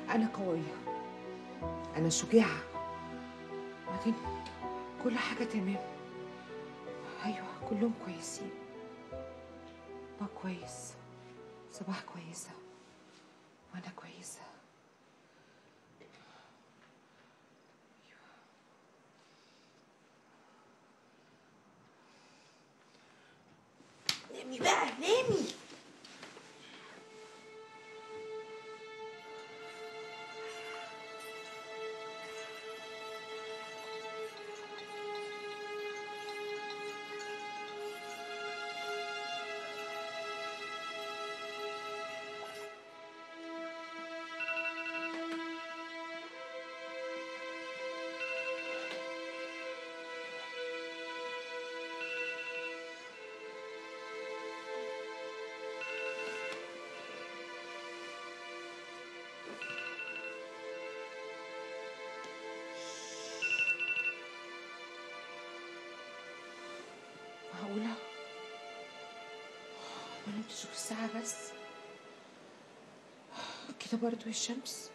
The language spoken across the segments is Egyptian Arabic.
أنا قوية أنا شجاعة بعدين كل حاجة تمام أيوة كلهم كويسين ما كويس صباح كويسة وأنا كويسة نامي بقى نامي معقولة؟ ما نمتش غير ساعة بس كده برضو الشمس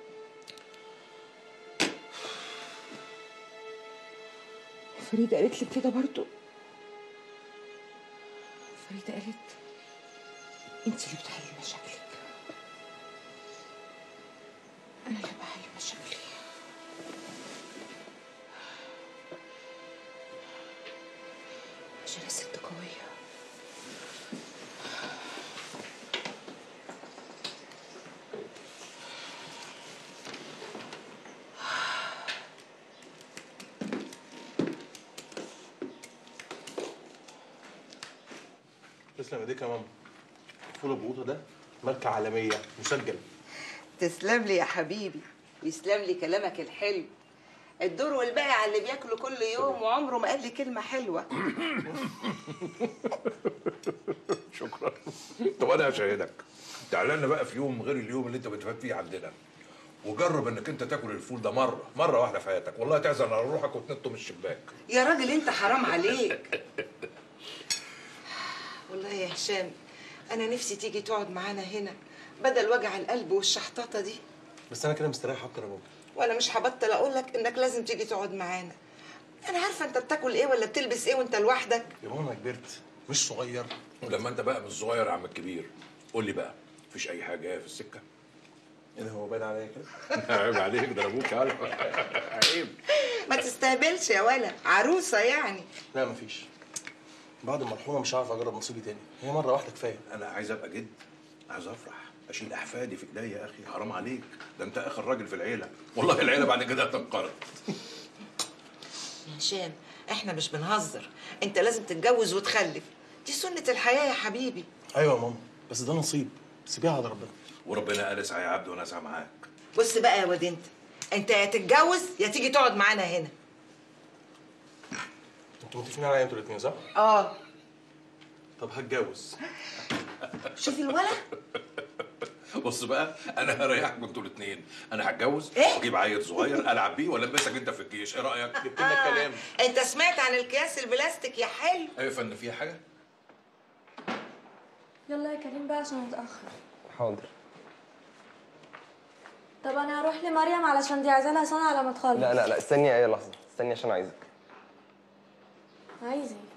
فريدة قالت لي كده برضو فريدة قالت انت اللي بتحلي مشاكلك انا اللي بحل مشاكلي عشان أنا ست قوية تسلم ايديك يا ماما فول البقوطه ده ماركه عالميه مسجل تسلم لي يا حبيبي ويسلم لي كلامك الحلو الدور والباقي على اللي بياكله كل يوم وعمره ما قال لي كلمه حلوه شكرا طب انا هشاهدك تعالى لنا بقى في يوم غير اليوم اللي انت بتفات فيه عندنا وجرب انك انت تاكل الفول ده مره مره واحده في حياتك والله تعزل على روحك وتنطه من الشباك يا راجل انت حرام عليك والله يا هشام انا نفسي تيجي تقعد معانا هنا بدل وجع القلب والشحططه دي بس انا كده مستريح اكتر يا ماما وانا مش هبطل اقول لك انك لازم تيجي تقعد معانا انا عارفه انت بتاكل ايه ولا بتلبس ايه وانت لوحدك يا ماما انا كبرت مش صغير ولما انت بقى مش صغير يا عم الكبير قول لي بقى مفيش اي حاجه في السكه ايه ده هو باين عليا كده عيب عليك ده أنا ابوك يا عالم. عيب ما تستهبلش يا ولا عروسه يعني لا مفيش بعد المرحومه مش هعرف اجرب نصيبي تاني هي مره واحده كفايه انا عايز ابقى جد عايز افرح اشيل احفادي في ايديا يا اخي حرام عليك ده انت اخر راجل في العيله والله العيله بعد كده هتنقرض يا هشام احنا مش بنهزر انت لازم تتجوز وتخلف دي سنه الحياه يا حبيبي ايوه يا ماما بس ده نصيب سيبيها على ربنا وربنا قال اسعى يا عبد وانا اسعى معاك بص بقى يا واد انت انت يا تتجوز يا تيجي تقعد معانا هنا انتوا متفقين عليا انتوا الاثنين صح؟ اه طب هتجوز شوف الولا بص بقى انا هريحكم انتوا الاثنين انا هتجوز إيه؟ واجيب عيل صغير العب بيه والبسك انت في الجيش ايه رايك جبت لنا الكلام انت سمعت عن الكياس البلاستيك يا حلو ايه يا فندم فيها حاجه يلا يا كريم بقى عشان نتأخر حاضر طب انا هروح لمريم علشان دي عايزة لها سنة على ما تخلص لا لا لا استني اي لحظه استني عشان عايزك عايزة ايه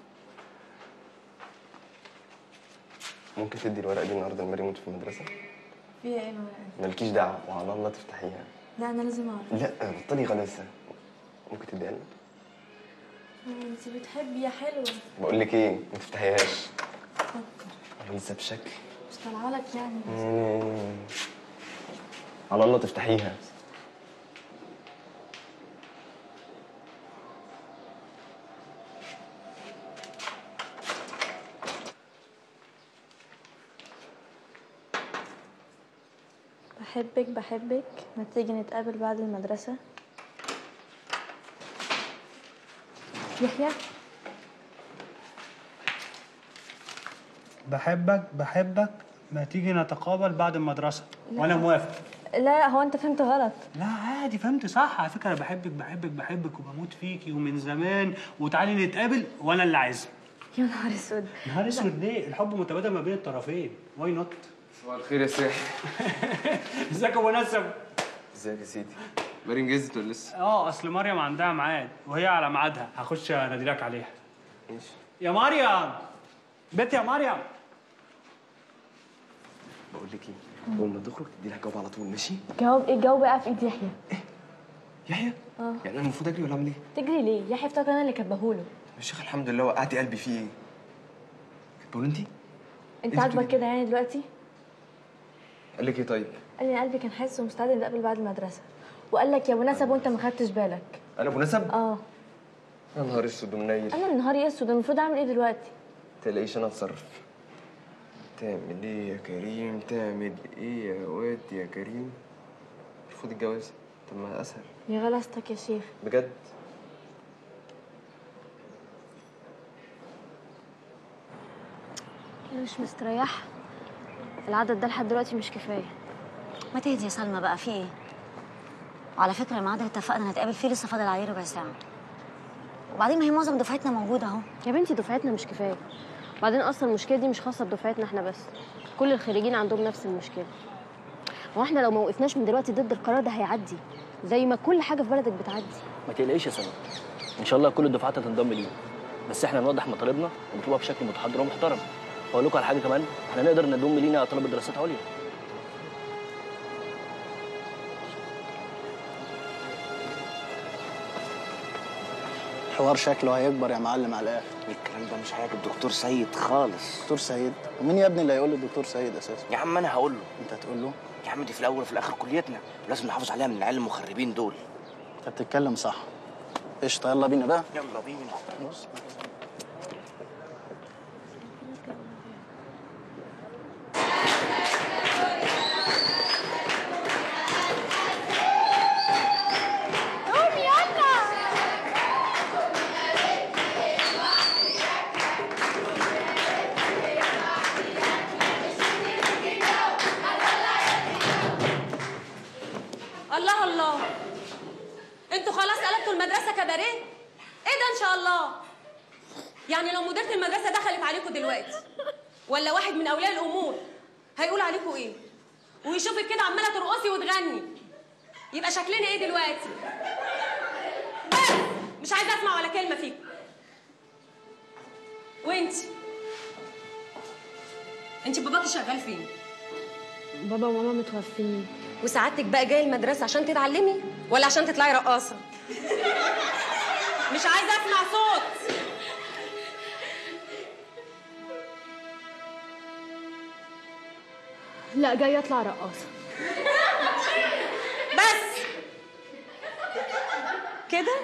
ممكن تدي الورقه دي النهارده لمريم وانت في المدرسه فيها ايه الورقة دي؟ مالكيش دعوه وعلى الله تفتحيها لا انا لازم اعرف لا بطلي غلاسه ممكن تديها لنا انت بتحبي يا حلوة بقول لك ايه ما تفتحيهاش فكر غلاسه بشكل مش طالعة لك يعني مم. على الله تفتحيها بحبك بحبك ما تيجي نتقابل بعد المدرسة يحيى بحبك بحبك ما تيجي نتقابل بعد المدرسة وأنا موافق لا هو انت فهمت غلط لا عادي فهمت صح على فكرة أنا بحبك بحبك بحبك وبموت فيكي ومن زمان وتعالي نتقابل وأنا اللي عايزها يا نهار اسود نهار اسود ليه؟ الحب متبادل ما بين الطرفين واي نوت صباح الخير يا ساحر ازيك يا ابو نسب ازيك يا سيدي مريم جهزت ولا لسه اه اصل مريم عندها ميعاد وهي على ميعادها هخش اناديلك عليها ماشي يا مريم بنت يا مريم بقول لك ايه اول ما تخرج تدي لها جواب على طول ماشي جاوب ايه الجو بقى في ايد يحيى يحيى اه يعني انا المفروض اجري ولا اعمل ايه تجري ليه يحيى افتكر انا اللي كبهوله يا شيخ الحمد لله وقعتي قلبي فيه ايه بقول انت انت انت عاجبك بتقولي كده يعني دلوقتي قال لك ايه طيب قال لي قلبي كان حاسس ومستعد نتقابل بعد المدرسه وقال لك يا مناسب وانت ما خدتش بالك انا ابو نسب اه يا نهار اسود ومنيل انا نهاري اسود المفروض اعمل ايه دلوقتي تلاقيش انا اتصرف تعمل ايه يا كريم تعمل ايه يا واد يا كريم خد الجواز طب ما اسهل يا غلستك يا شيخ بجد انا مش مستريحه العدد ده لحد دلوقتي مش كفايه ما تهدي يا سلمى بقى في ايه؟ وعلى فكرة الميعاد اللي اتفقنا نتقابل فيه لسه فاضل عليه ربع ساعة. وبعدين ما هي معظم دفعتنا موجودة اهو. يا بنتي دفعتنا مش كفايه وبعدين اصلا المشكله دي مش خاصه بدفعتنا احنا بس كل الخريجين عندهم نفس المشكله هو احنا لو ما وقفناش من دلوقتي ضد القرار ده هيعدي زي ما كل حاجه في بلدك بتعدي ما تقلقيش يا سلمى ان شاء الله كل الدفعات هتنضم لينا بس احنا نوضح مطالبنا ونطلبها بشكل متحضر ومحترم واقول لكم على حاجه كمان احنا نقدر نضم لينا طلبه دراسات عليا الحوار شكله هيكبر يا معلم على الاخر الكلام ده مش هيعجب دكتور سيد خالص دكتور سيد ومين يا ابني اللي هيقول للدكتور سيد اساسا يا عم انا هقول له انت هتقول له يا عم دي في الاول وفي الاخر كليتنا ولازم نحافظ عليها من العيال المخربين دول انت بتتكلم صح قشطه يلا بينا بقى يلا بينا بص الله الله انتوا خلاص قلبتوا المدرسه كباريه ايه ده ان شاء الله يعني لو مديره المدرسه دخلت عليكم دلوقتي ولا واحد من اولياء الامور هيقول عليكم ايه ويشوفك كده عماله ترقصي وتغني يبقى شكلنا ايه دلوقتي بس مش عايزه اسمع ولا كلمه فيكم وانت انت باباكي شغال فين بابا وماما متوفيين وسعادتك بقى جايه المدرسه عشان تتعلمي ولا عشان تطلعي رقاصه مش عايزه اسمع صوت لا جاي اطلع رقاصه بس كده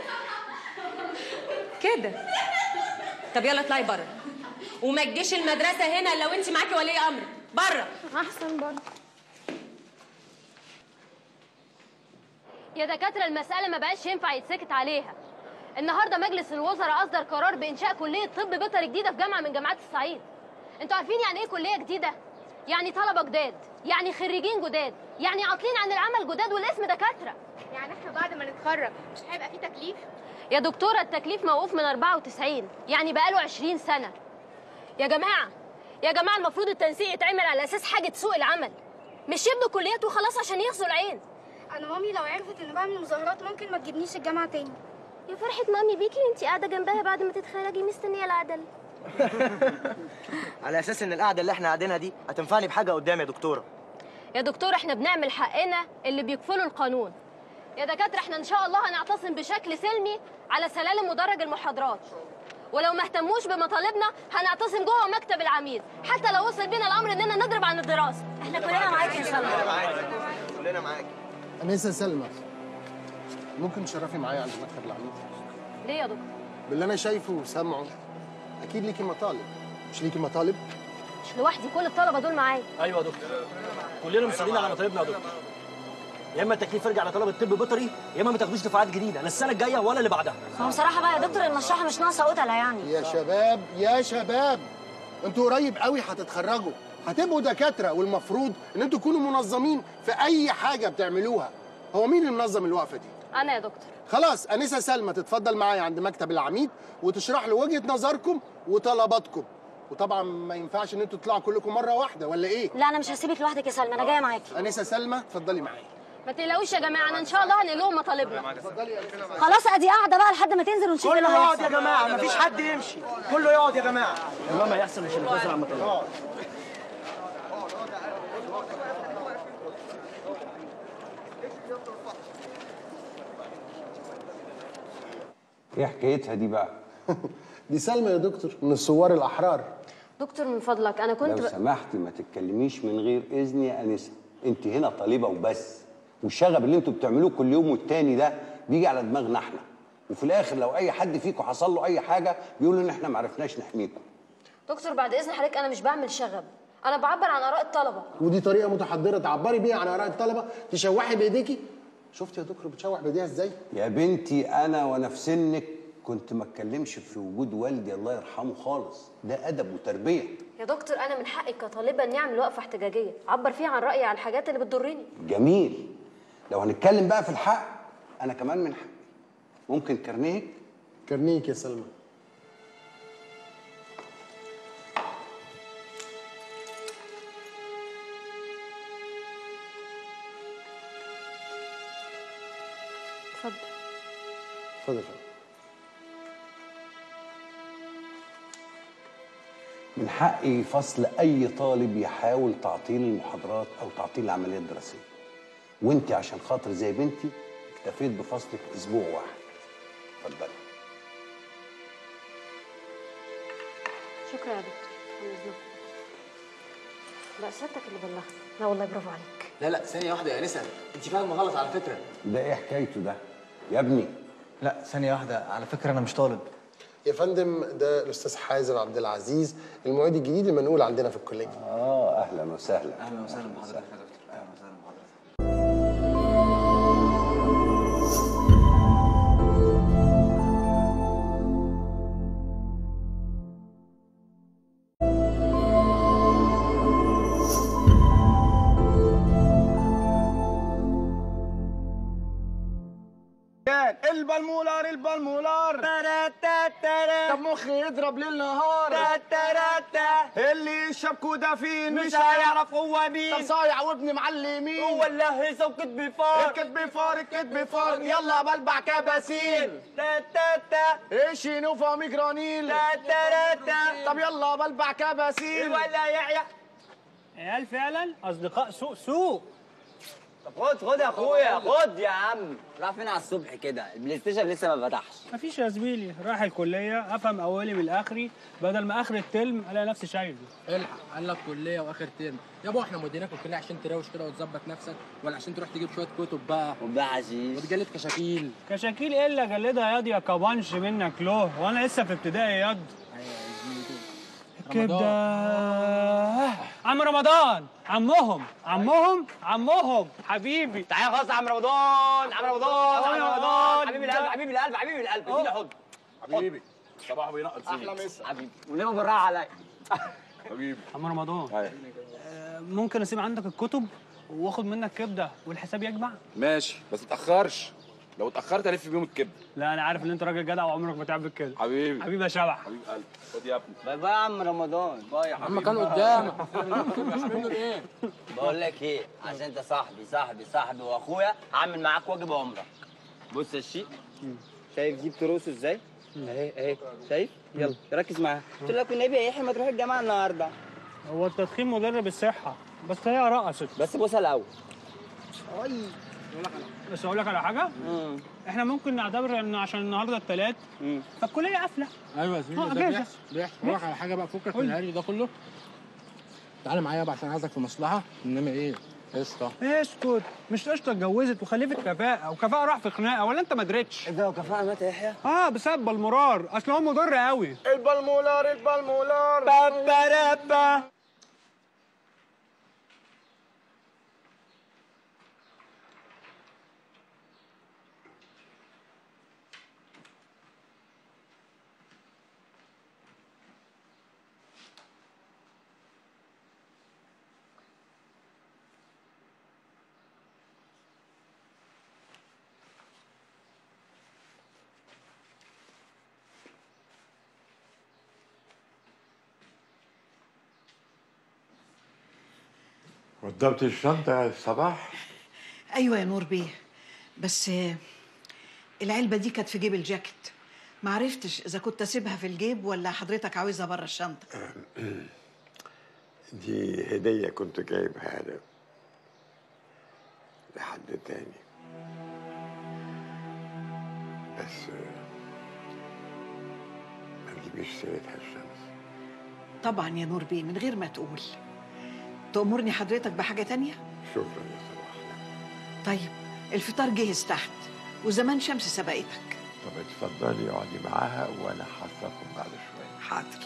كده طب يلا اطلعي بره وما تجيش المدرسه هنا لو انت معاكي ولي امر بره احسن برضه يا دكاتره المساله ما بقاش ينفع يتسكت عليها النهارده مجلس الوزراء اصدر قرار بانشاء كليه طب بيطري جديده في جامعه من جامعات الصعيد انتوا عارفين يعني ايه كليه جديده يعني طلبه جداد يعني خريجين جداد يعني عاطلين عن العمل جداد والاسم دكاتره يعني احنا بعد ما نتخرج مش هيبقى في تكليف يا دكتوره التكليف موقوف من 94 يعني بقاله 20 سنه يا جماعه يا جماعه المفروض التنسيق يتعمل على اساس حاجه سوق العمل مش يبنوا كليات وخلاص عشان يغزوا العين انا مامي لو عرفت ان بعمل مظاهرات ممكن ما تجيبنيش الجامعه تاني يا فرحة مامي بيكي وانتي قاعدة جنبها بعد ما تتخرجي مستنية العدل على اساس ان القعده اللي احنا قاعدينها دي هتنفعني بحاجه قدام يا دكتوره يا دكتور احنا بنعمل حقنا اللي بيكفله القانون يا دكاترة احنا ان شاء الله هنعتصم بشكل سلمي على سلالم مدرج المحاضرات ولو ما اهتموش بمطالبنا هنعتصم جوه مكتب العميد حتى لو وصل بينا الامر اننا نضرب عن الدراسه احنا كلنا معاكي ان شاء كلنا الله معاكي كلنا معاكي انسه سلمى ممكن تشرفي معايا عند مكتب العميد ليه يا دكتور باللي انا شايفه وسامعه اكيد ليكي مطالب مش ليكي مطالب مش لوحدي كل الطلبه دول معايا ايوه يا دكتور كلنا مصرين على مطالبنا يا دكتور يا اما التكليف يرجع لطلبه طب بيطري يا اما ما تاخدوش دفعات جديده لا السنه الجايه ولا اللي بعدها هو بصراحه بقى يا دكتور المشرحه مش ناقصه قتله يعني يا شباب يا شباب انتوا قريب قوي هتتخرجوا هتبقوا دكاتره والمفروض ان انتوا تكونوا منظمين في اي حاجه بتعملوها هو مين اللي منظم الوقفه دي انا يا دكتور خلاص انسه سلمى تتفضل معايا عند مكتب العميد وتشرح له وجهه نظركم وطلباتكم وطبعا ما ينفعش ان انتوا تطلعوا كلكم مره واحده ولا ايه لا انا مش هسيبك لوحدك يا سلمى انا جايه معاكي انسه سلمى اتفضلي معايا ما تقلقوش يا جماعه انا ان شاء الله هنقول لهم مطالبنا خلاص ادي قاعده بقى لحد ما تنزل ونشوف ايه اللي كله يقعد يا هيحصل جماعه مفيش حد يمشي كله يقعد يا جماعه المهم هيحصل مش هنتنازل عن مطالبنا ايه حكايتها دي بقى؟ دي سلمى يا دكتور من الثوار الاحرار دكتور من فضلك انا كنت لو ب... سمحتي ما تتكلميش من غير اذن يا انسه انت هنا طالبه وبس والشغب اللي انتوا بتعملوه كل يوم والتاني ده بيجي على دماغنا احنا وفي الاخر لو اي حد فيكم حصل له اي حاجه بيقولوا ان احنا ما عرفناش نحميكم دكتور بعد اذن حضرتك انا مش بعمل شغب انا بعبر عن اراء الطلبه ودي طريقه متحضره تعبري بيها عن اراء الطلبه تشوحي بايديكي شفت يا دكتور بتشوح بايديها ازاي يا بنتي انا وانا في سنك كنت ما اتكلمش في وجود والدي الله يرحمه خالص ده ادب وتربيه يا دكتور انا من حقي كطالبه اني اعمل وقفه احتجاجيه اعبر فيها عن رايي على الحاجات اللي بتضرني جميل لو هنتكلم بقى في الحق انا كمان من حقي ممكن كارنيهك كارنيك يا سلمى اتفضل اتفضل يا فندم. من حقي فصل اي طالب يحاول تعطيل المحاضرات او تعطيل العمليه الدراسيه وانت عشان خاطر زي بنتي اكتفيت بفصلك اسبوع واحد اتفضلي شكرا يا دكتور عن إذنك. لا سيادتك اللي بلغت لا والله برافو عليك لا لا ثانيه واحده يا نسا انت فاهمه غلط على فكره ده ايه حكايته ده يا ابني لا ثانيه واحده على فكره انا مش طالب يا فندم ده الاستاذ حازم عبد العزيز المعيد الجديد المنقول عندنا في الكليه اه اهلا وسهلا اهلا وسهلا بحضرتك يا دكتور اهلا وسهلا بحضرتك البلمولار البلمولار طب مخي يضرب ليل نهار اللي يشرب كودافين مش هيعرف هو مين طب صايع وابن معلمين هو اللي هيسه وكتبي فار الكتبي فار الكتبي فار يلا بلبع كباسين ايش نوفا ميجرانيل طب يلا بلبع كباسين ولا يعيا عيال فعلا اصدقاء سوء سوء طب خد خد يا اخويا خد يا عم راح فين على الصبح كده البلاي ستيشن لسه ما فتحش مفيش يا زميلي رايح الكليه افهم اولي من الاخري بدل ما اخر الترم الاقي نفسي شايل الحق قال لك كليه واخر ترم يا ابو احنا موديناك الكليه عشان تروش كده وتظبط نفسك ولا عشان تروح تجيب شويه كتب بقى وبقى عشيش وتجلد كشاكيل كشاكيل ايه اللي جلدها ياض يا كبانش منك له وانا لسه في ابتدائي ياض كبده عم رمضان عمهم عمهم عمهم حبيبي تعالى خلاص يا عم رمضان عم رمضان عم أوه. رمضان حبيبي القلب حبيبي القلب حبيبي القلب اديني حضن حبيبي صباحه بينقط احلى مسا حبيبي وليه بالراحه عليا حبيبي عم رمضان آه، ممكن اسيب عندك الكتب واخد منك كبده والحساب يجمع ماشي بس تاخرش لو اتاخرت الف بيهم الكبده لا انا عارف ان انت راجل جدع وعمرك ما تعمل كده حبيبي حبيبي يا شبح حبيب قلبي خد يا ابني باي باي يا عم رمضان باي يا عم كان قدامك منه ايه بقول لك ايه عشان انت صاحبي صاحبي صاحبي واخويا هعمل معاك واجب عمرك بص يا الشيء شايف دي بترقص ازاي اهي اهي شايف يلا ركز معاها قلت لك والنبي يا يحيى ما تروح الجامعه النهارده هو التدخين مضر بالصحه بس هي رقصت بس بصها الاول بس اقول لك على حاجه احنا ممكن نعتبر ان عشان النهارده الثلاث فالكليه قافله ايوه يا آه، زميلي ده أجازة. بيحصل بيحصل اقول لك على حاجه بقى فكك من الهري ده كله تعالى معايا بقى عشان عايزك في مصلحه انما ايه قشطه اسكت مش قشطه اتجوزت وخلفت كفاءه وكفاءه راح في خناقه ولا انت ما دريتش ده وكفاءه مات يا يحيى اه بسبب بالمرار اصل هو مضر قوي البلمولار البلمولار بابا وضبت الشنطة يا صباح ايوه يا نور بيه بس آه، العلبه دي كانت في جيب الجاكيت ما عرفتش اذا كنت اسيبها في الجيب ولا حضرتك عاوزها بره الشنطه دي هدية كنت جايبها أنا لحد تاني بس ما تجيبيش سيرتها الشمس طبعا يا نور بيه من غير ما تقول تأمرني حضرتك بحاجه تانية شكرا يا صلاح طيب الفطار جهز تحت وزمان شمس سبقتك طب اتفضلي اقعدي معاها وأنا هحصلكم بعد شوية حاضر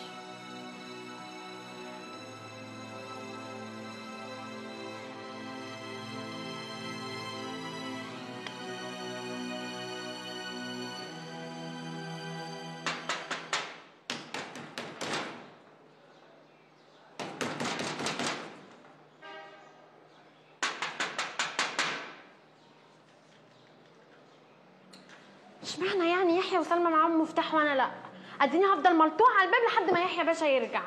اشمعنى يعني يحيى وسلمى معاهم مفتاح وانا لا اديني هفضل ملطوع على الباب لحد ما يحيى باشا يرجع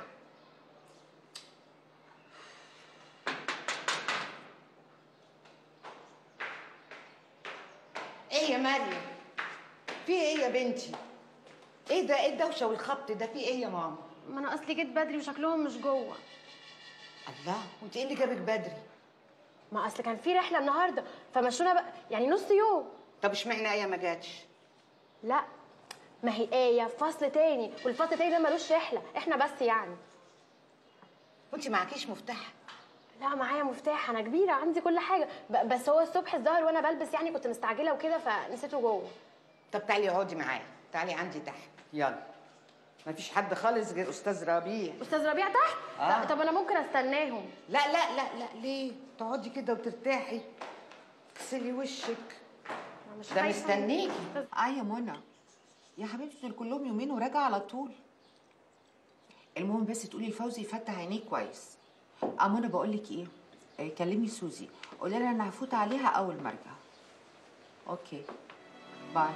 ايه يا مريم في ايه يا بنتي ايه ده ايه الدوشه والخبط ده في ايه يا ماما ما انا اصلي جيت بدري وشكلهم مش جوه الله وانت ايه اللي جابك بدري ما اصل كان في رحله النهارده فمشونا بقى يعني نص يوم طب اشمعنى ايه ما جاتش لا ما هي ايه في فصل تاني والفصل التاني ده ملوش رحله احنا بس يعني وانت معكيش مفتاح لا معايا مفتاح انا كبيره عندي كل حاجه ب- بس هو الصبح الظهر وانا بلبس يعني كنت مستعجله وكده فنسيته جوه طب تعالي اقعدي معايا تعالي عندي تحت يلا مفيش حد خالص غير استاذ ربيع استاذ ربيع تحت آه. لا، طب انا ممكن استناهم لا لا لا لا ليه تقعدي كده وترتاحي تغسلي وشك مش ده خايفة. مستنيكي اه يا منى يا حبيبتي دول كلهم يومين وراجع على طول المهم بس تقولي لفوزي يفتح عينيه كويس اه منى بقول لك ايه آه، كلمي سوزي قولي لها انا هفوت عليها اول ما ارجع اوكي باي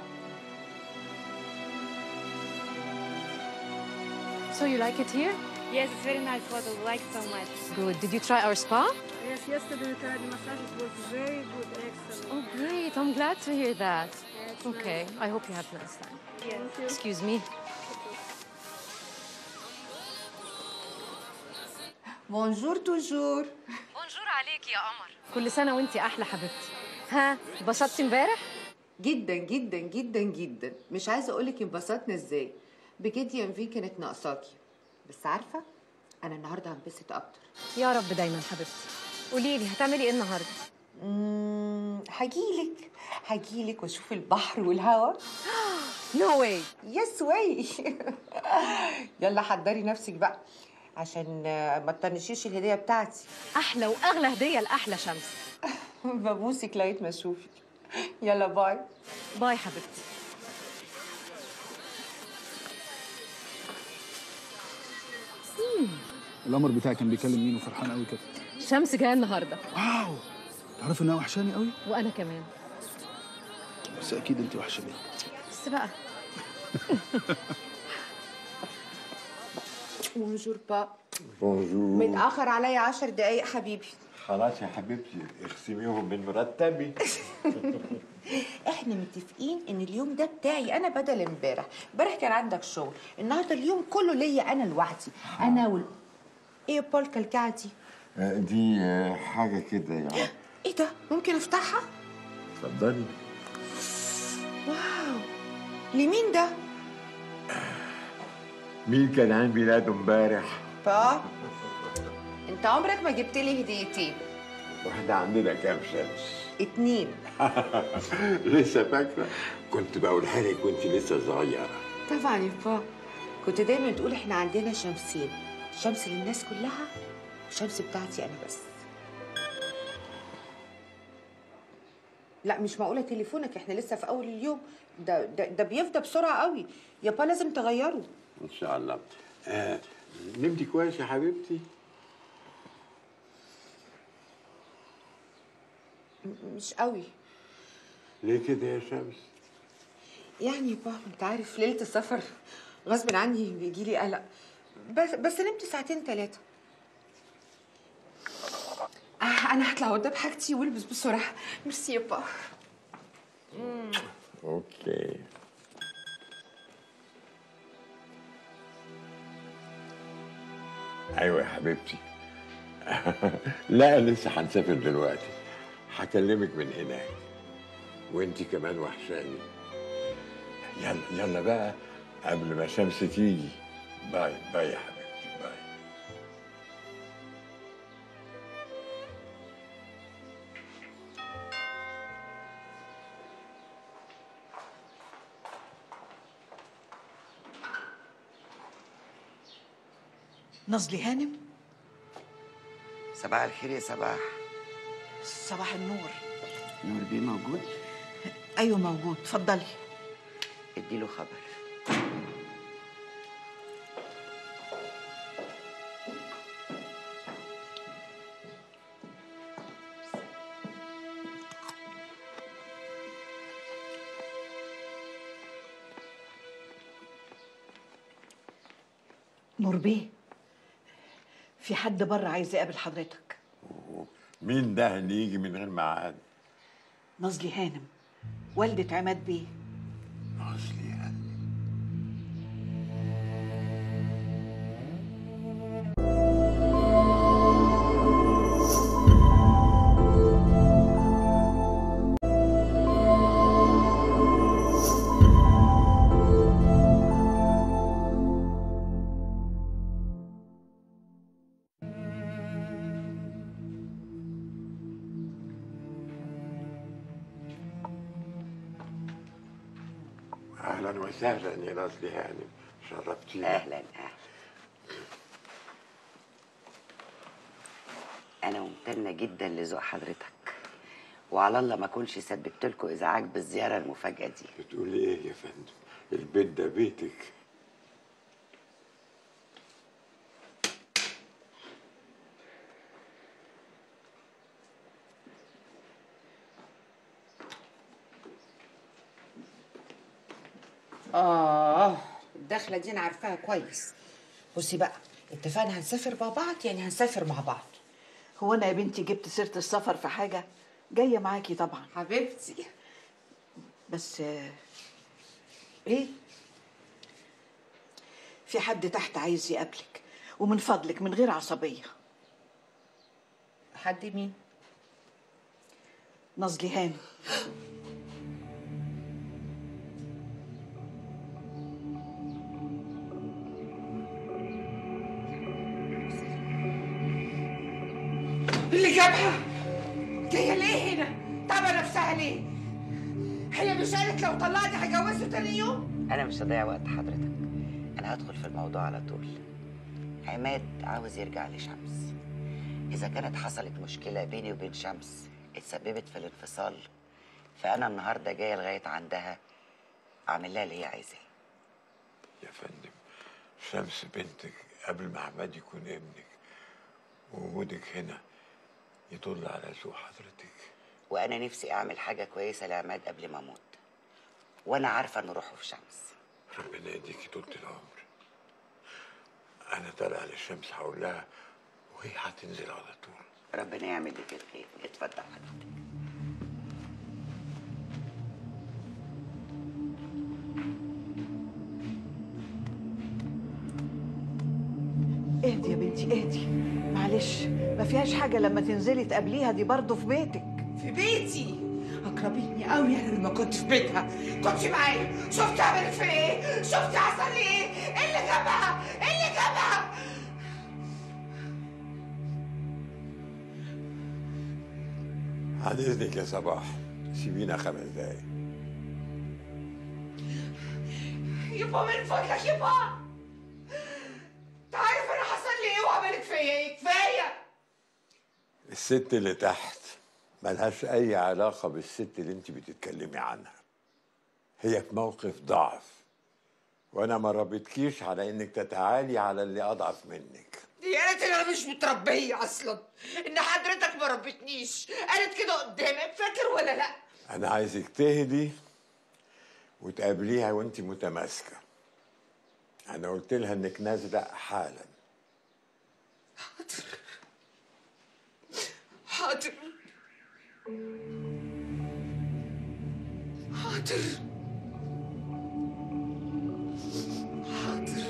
So you like it here? Yes, it's very nice water. We like so much. Good. Did you try our spa? Yes, yesterday we tried the massage. It was very good, excellent. Oh, great. I'm glad to hear that. Okay. I hope you have a nice time. Yes. Excuse me. بونجور توجور بونجور عليك يا قمر كل سنة وانتي أحلى حبيبتي ها اتبسطتي امبارح؟ جدا جدا جدا جدا مش عايزه اقول لك انبسطنا ازاي بجد يا انفي كانت ناقصاكي بس عارفه انا النهارده هنبسط اكتر يا رب دايما حبيبتي قولي لي هتعملي ايه النهارده؟ امم هجيلك هجيلك واشوف البحر والهوا نو واي يس واي يلا حضري نفسك بقى عشان آه، ما تطنشيش الهديه بتاعتي احلى واغلى هديه لاحلى شمس ببوسك لغايه ما اشوفك يلا باي باي حبيبتي القمر بتاعي كان بيكلم مين وفرحان قوي كده شمس جايه النهارده واو تعرف انها وحشاني قوي وانا كمان بس اكيد انت وحشاني بس بقى بونجور با بونجور متاخر عليا عشر دقايق حبيبي خلاص يا حبيبتي اخصميهم من مرتبي احنا متفقين ان اليوم ده بتاعي انا بدل امبارح امبارح كان عندك شغل النهارده اليوم كله ليا انا لوحدي انا وال ايه بول كلكعه دي آه، دي آه، حاجة كده يعني ايه ده ممكن افتحها اتفضلي واو لمين ده مين كان عيد ميلاده امبارح؟ با انت عمرك ما جبت لي هديتين واحنا عندنا كام شمس؟ اتنين لسه فاكرة؟ كنت بقولها لك وانت لسه صغيرة طبعا يا با كنت دايما تقول احنا عندنا شمسين شمس للناس كلها وشمس بتاعتي انا بس لا مش معقوله تليفونك احنا لسه في اول اليوم ده ده, ده بيفضى بسرعه قوي يا با لازم تغيره ان شاء الله آه، نمتي كويس يا حبيبتي؟ م- مش قوي ليه كده يا شمس؟ يعني يا با انت عارف ليله السفر غصب عني بيجي لي قلق بس بس نمت ساعتين ثلاثه انا هطلع قدام حاجتي والبس بسرعه ميرسي يا با اوكي ايوه يا حبيبتي لا لسه هنسافر دلوقتي هكلمك من هناك وانت كمان وحشاني يلا يلا بقى قبل ما شمس تيجي باي باي يا حبيبتي باي نظلي هانم صباح الخير يا صباح صباح النور نور بيه موجود ايوه موجود اتفضلي اديله خبر نور بيه في حد بره عايز يقابل حضرتك مين ده اللي يجي من غير ميعاد نظلي هانم والدة عماد بيه نظلي اهلا وسهلا يا نازلي هانم شرفتينا اهلا اهلا انا ممتنه جدا لذوق حضرتك وعلى الله ما اكونش سببت لكم ازعاج بالزياره المفاجاه دي بتقولي ايه يا فندم البيت ده بيتك اه الدخله دي انا عارفاها كويس بصي بقى اتفقنا هنسافر مع بعض يعني هنسافر مع بعض هو انا يا بنتي جبت سيره السفر في حاجه جايه معاكي طبعا حبيبتي بس آه، ايه في حد تحت عايز يقابلك ومن فضلك من غير عصبيه حد مين نظلي هانم اللي جابها جايه ليه هنا تعبه نفسها ليه هي مش قالت لو طلعني هجوزه تاني يوم انا مش هضيع وقت حضرتك انا هدخل في الموضوع على طول عماد عاوز يرجع لشمس اذا كانت حصلت مشكله بيني وبين شمس اتسببت في الانفصال فانا النهارده جايه لغايه عندها اعمل لها اللي هي عايزاه يا فندم شمس بنتك قبل ما عماد يكون ابنك ووجودك هنا يدل على ذوق حضرتك وانا نفسي اعمل حاجه كويسه لعماد قبل ما اموت وانا عارفه ان روحه في شمس ربنا يديكي طولة العمر أنا طالع للشمس هقول لها وهي هتنزل على طول ربنا يعمل لك الخير اتفضل حضرتك اهدي يا بنتي اهدي معلش ما فيهاش حاجه لما تنزلي تقابليها دي برضه في بيتك في بيتي اقربيني قوي انا لما كنت في بيتها كنت معايا شفت عملت في ايه شفت حصل لي ايه ايه اللي جابها ايه اللي جابها عن إذنك يا صباح سيبينا خمس دقايق يبا من فضلك يبا انت عارف انا حصل لي ايه وعملت فيا ايه كفايه الست اللي تحت ملهاش أي علاقة بالست اللي أنت بتتكلمي عنها هي في موقف ضعف وأنا ما ربيتكيش على إنك تتعالي على اللي أضعف منك دي قالت ان انا مش متربيه اصلا ان حضرتك ما ربتنيش قالت كده قدامك فاكر ولا لا أنا عايزك تهدي وتقابليها وأنت متماسكة أنا قلت لها إنك نازلة حالا حاضر حاضر حاضر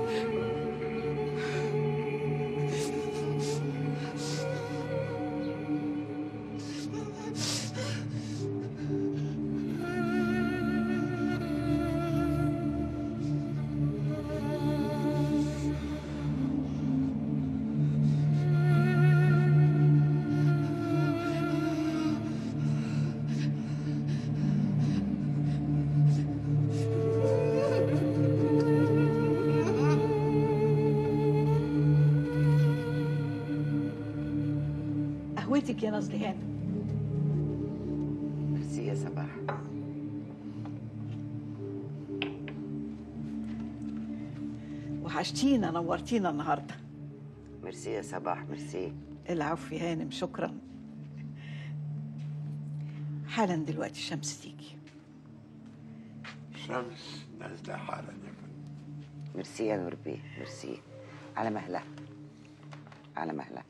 قهوتك يا نازليهان ميرسي يا صباح وحشتينا نورتينا النهارده ميرسي يا صباح ميرسي العفو يا هانم شكرا حالا دلوقتي الشمس تيجي شمس نازله حالا يا فندم ميرسي يا نور بيه ميرسي على مهلها على مهلها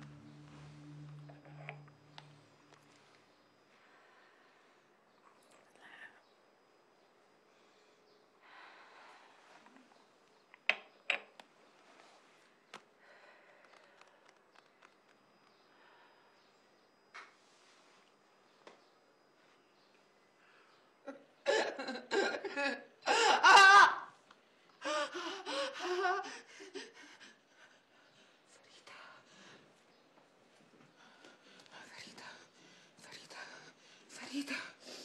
فريدة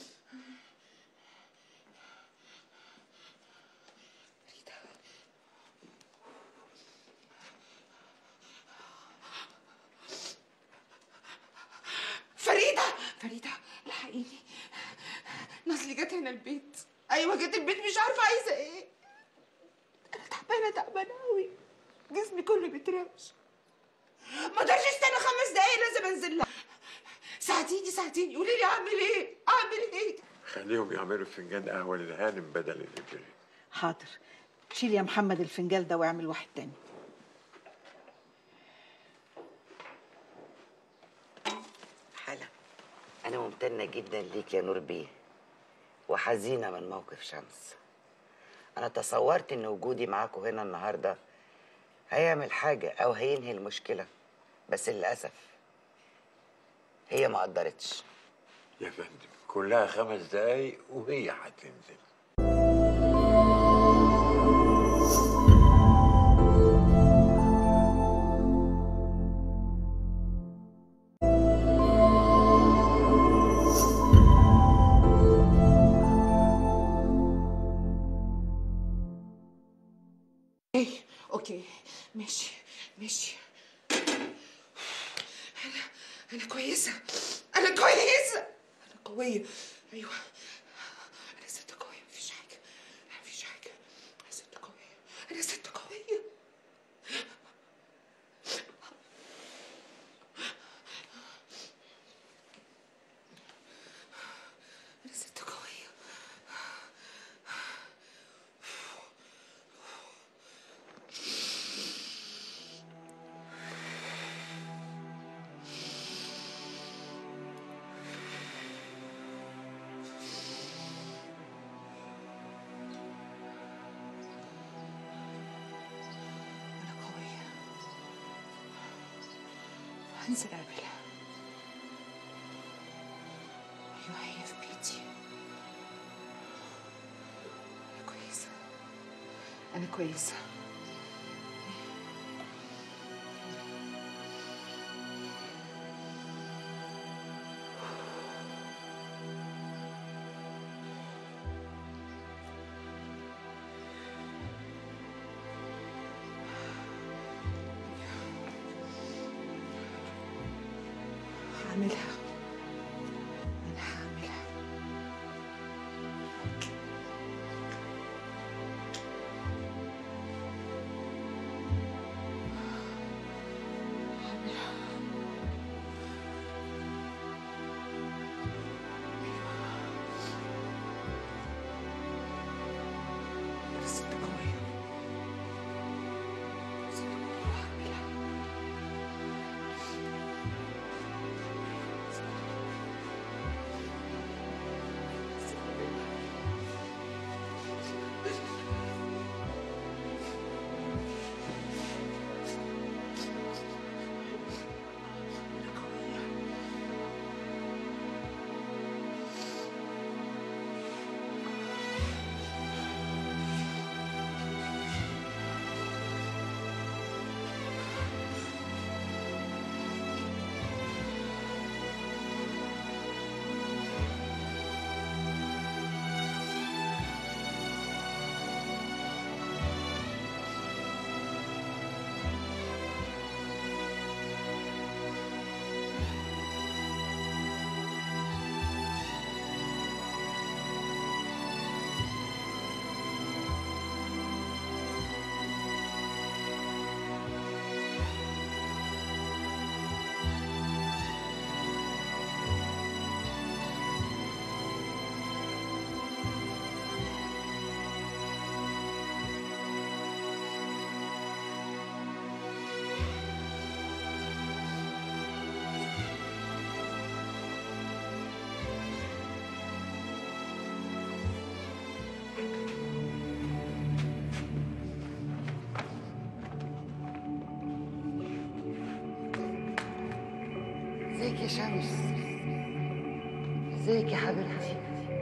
فريدة فريدة الحقيني نازلي جت هنا البيت ايوه جت البيت مش عارفه عايزه ايه انا تعبانه تعبانه قوي جسمي كله بيترعش ما اقدرش استنى خمس دقايق لازم انزل لها ساعديني ساعديني قولي لي اعمل ايه اعمل ايه خليهم يعملوا فنجان قهوه للهانم بدل الإبريق حاضر شيل يا محمد الفنجال ده واعمل واحد تاني حلا أنا ممتنة جدا ليك يا نور بيه وحزينة من موقف شمس أنا تصورت إن وجودي معاكم هنا النهاردة هيعمل حاجة أو هينهي المشكلة بس للأسف هي ما قدرتش يا فندم كلها خمس دقايق وهي هتنزل ايه اوكي ماشي ماشي انا انا كويسه انا كويسه انا قويه ايوه انا ست قويه مفيش حاجه مفيش حاجه انا ست قويه انا ست قويه انا ست قويه انا قويه هنزل اقابلها ايوه هي في بيتي انا كويسه انا كويسه هعملها انا هعملها أنا ست قوية ست قوية وهعملها شمس ازيك يا حبيبتي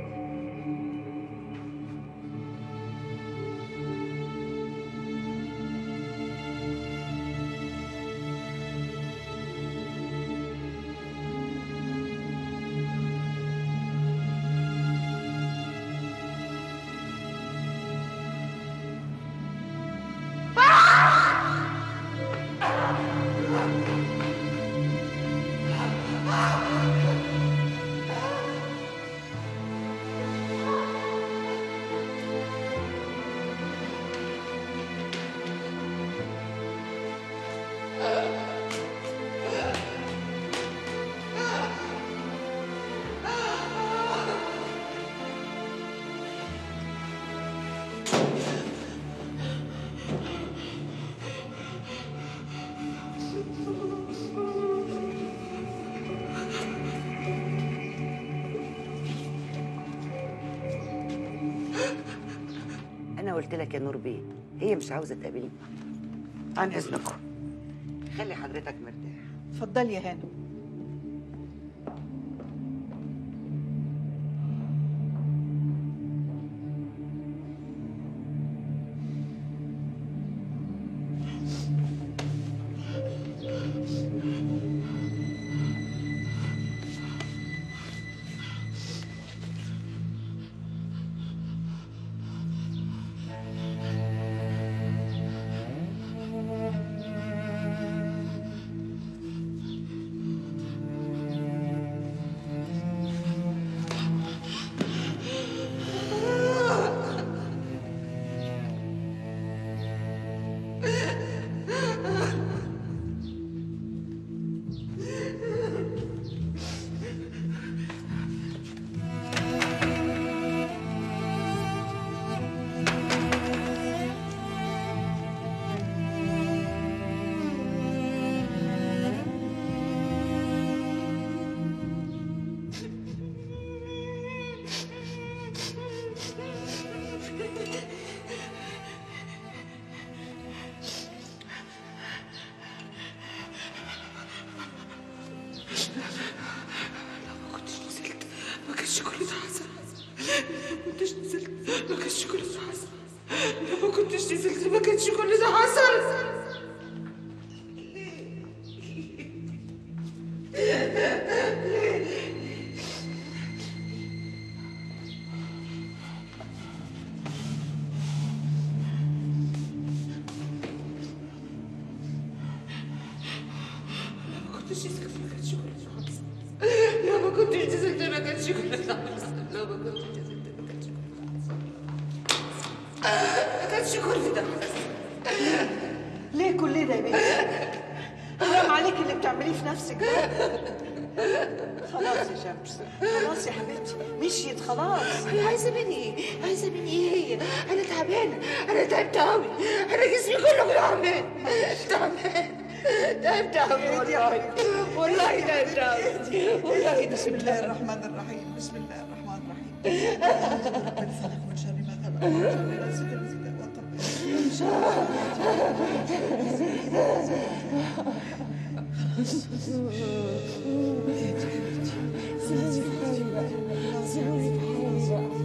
انا قلت لك يا نور بيه هي مش عاوزه تقابلني عن اذنكم خلي حضرتك مرتاح اتفضلي يا هانم ما كنتش نزلت ما كانش كل ده حصل ما كنتش نزلت ما كانش كل ده حصل لو ما كنتش نزلت ما كانش كل ده حصل لو ما كنتش نزلت ما كانش كل ده حصل لو ما كنتش نزلت ما كانش كل ده حصل لو ما كنتش نزلت ما كانش كل ده حصل ما كانش كل ده حصل ليه كل ده يا بنتي حرام عليك اللي بتعمليه في نفسك ده خلاص يا شمس خلاص يا حبيبتي مشيت خلاص انا عايزه مني ايه عايزه مني ايه هي انا تعبانه انا تعبت قوي انا جسمي كله تعبان تعبان تعبت قوي والله والله تعبت قوي والله بسم الله الرحمن الرحيم بسم الله الرحمن الرحيم من فلق من شر ما خلق من شر غاسق إذا وقب من شر خلاص